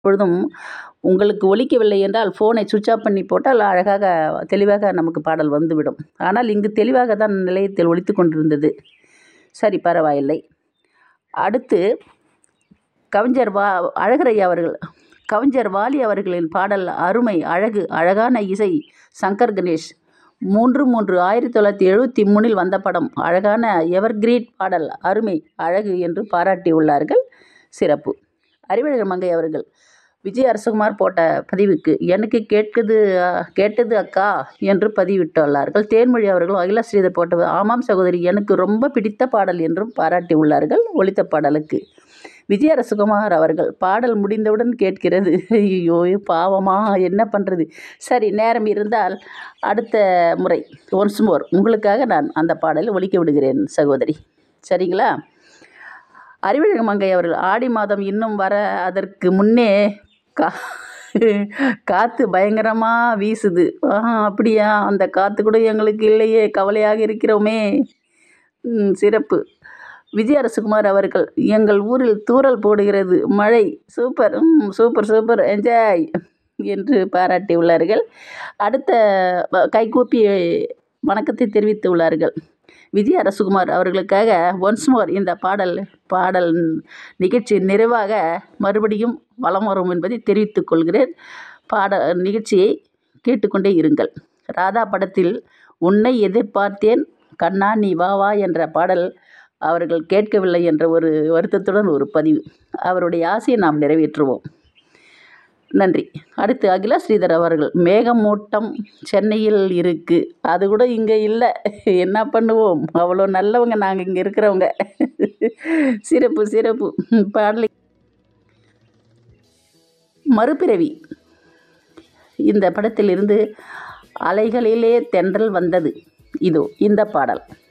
எப்பொழுதும் உங்களுக்கு ஒலிக்கவில்லை என்றால் ஃபோனை சுவிட்ச் ஆஃப் பண்ணி போட்டால் அழகாக தெளிவாக நமக்கு பாடல் வந்துவிடும் ஆனால் இங்கு தெளிவாக தான் நிலையத்தில் ஒலித்து கொண்டிருந்தது சரி பரவாயில்லை அடுத்து கவிஞர் வா அழகரையா அவர்கள் கவிஞர் வாலி அவர்களின் பாடல் அருமை அழகு அழகான இசை சங்கர் கணேஷ் மூன்று மூன்று ஆயிரத்தி தொள்ளாயிரத்தி எழுபத்தி மூணில் வந்த படம் அழகான எவர்கிரீட் பாடல் அருமை அழகு என்று பாராட்டியுள்ளார்கள் சிறப்பு அறிவழகர் மங்கை அவர்கள் விஜய் அரசகுமார் போட்ட பதிவுக்கு எனக்கு கேட்குது அஹ், கேட்டது அக்கா என்று பதிவிட்டுள்ளார்கள் தேன்மொழி அவர்கள் அகிலா ஸ்ரீதர் போட்ட ஆமாம் சகோதரி எனக்கு ரொம்ப பிடித்த பாடல் என்றும் பாராட்டி உள்ளார்கள் ஒலித்த பாடலுக்கு விஜய் அரசகுமார் அவர்கள் பாடல் முடிந்தவுடன் கேட்கிறது ஐயோ பாவமா என்ன பண்ணுறது சரி நேரம் இருந்தால் அடுத்த முறை ஒன்ஸ் மோர் உங்களுக்காக நான் அந்த பாடலை ஒலிக்க விடுகிறேன் சகோதரி சரிங்களா அறிவழகு மங்கை அவர்கள் ஆடி மாதம் இன்னும் வர அதற்கு முன்னே கா காற்று பயங்கரமாக வீசுது ஆஹா அப்படியா அந்த காற்று கூட எங்களுக்கு இல்லையே கவலையாக இருக்கிறோமே ம், சிறப்பு விஜய் அரசகுமார் அவர்கள் எங்கள் ஊரில் தூறல் போடுகிறது மழை சூப்பர் ம், சூப்பர் சூப்பர் என்ஜாய் என்று பாராட்டியுள்ளார்கள் அடுத்த வ- கைகூப்பி வணக்கத்தை தெரிவித்துள்ளார்கள் விஜய் அரசகுமார் அவர்களுக்காக ஒன்ஸ் மோர் இந்த பாடல் பாடல் நிகழ்ச்சி நிறைவாக மறுபடியும் வலம் வரும் என்பதை தெரிவித்துக் கொள்கிறேன் பாட நிகழ்ச்சியை கேட்டுக்கொண்டே இருங்கள் ராதா படத்தில் உன்னை எதிர்பார்த்தேன் கண்ணா நீ வா வா என்ற பாடல் அவர்கள் கேட்கவில்லை என்ற ஒரு வருத்தத்துடன் ஒரு பதிவு அவருடைய ஆசையை நாம் நிறைவேற்றுவோம் நன்றி அடுத்து அகிலா ஸ்ரீதர் அவர்கள் மேகமூட்டம் சென்னையில் இருக்கு அது கூட இங்கே இல்லை என்ன பண்ணுவோம் அவ்வளோ நல்லவங்க நாங்கள் இங்கே இருக்கிறவங்க சிறப்பு சிறப்பு பாடலை மறுபிறவி இந்த படத்திலிருந்து அலைகளிலே தென்றல் வந்தது இதோ இந்த பாடல்